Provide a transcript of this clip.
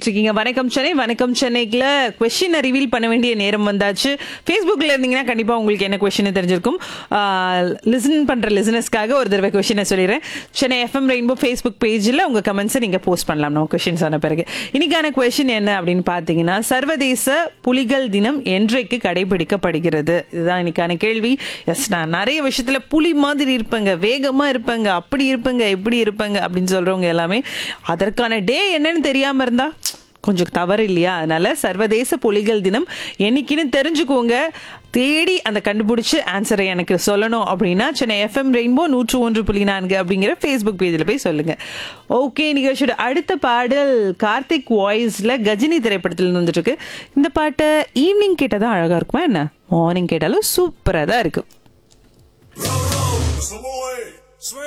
கேட்டுட்டு இருக்கீங்க வணக்கம் சென்னை வணக்கம் சென்னைக்குள்ள கொஸ்டினை ரிவீல் பண்ண வேண்டிய நேரம் வந்தாச்சு ஃபேஸ்புக்கில் இருந்தீங்கன்னா கண்டிப்பாக உங்களுக்கு என்ன கொஸ்டின் தெரிஞ்சிருக்கும் லிசன் பண்ணுற லிசனஸ்க்காக ஒரு தடவை கொஸ்டினை சொல்லிடுறேன் சென்னை எஃப்எம் ரெயின்போ ஃபேஸ்புக் பேஜில் உங்கள் கமெண்ட்ஸை நீங்கள் போஸ்ட் பண்ணலாம் நம்ம கொஸ்டின் சொன்ன பிறகு இன்னைக்கான கொஸ்டின் என்ன அப்படின்னு பார்த்தீங்கன்னா சர்வதேச புலிகள் தினம் என்றைக்கு கடைபிடிக்கப்படுகிறது இதுதான் இன்னைக்கான கேள்வி எஸ் நான் நிறைய விஷயத்துல புலி மாதிரி இருப்பேங்க வேகமா இருப்பேங்க அப்படி இருப்பேங்க இப்படி இருப்பேங்க அப்படின்னு சொல்றவங்க எல்லாமே அதற்கான டே என்னன்னு தெரியாம இருந்தா கொஞ்சம் தவறு இல்லையா அதனால சர்வதேச புலிகள் தினம் என்னைக்குன்னு தெரிஞ்சுக்கோங்க தேடி அந்த கண்டுபிடிச்சு ஆன்சரை எனக்கு சொல்லணும் அப்படின்னா சென்னை எஃப்எம் ரெயின்போ நூற்று ஒன்று புள்ளி நான்கு அப்படிங்கிற ஃபேஸ்புக் பேஜில் போய் சொல்லுங்க ஓகே நிகழ்ச்சியோட அடுத்த பாடல் கார்த்திக் வாய்ஸ்ல கஜினி திரைப்படத்தில் வந்துட்டு இருக்கு இந்த பாட்டை ஈவினிங் கேட்டதான் அழகா இருக்குமா என்ன மார்னிங் கேட்டாலும் சூப்பரா தான் இருக்கு Samoy!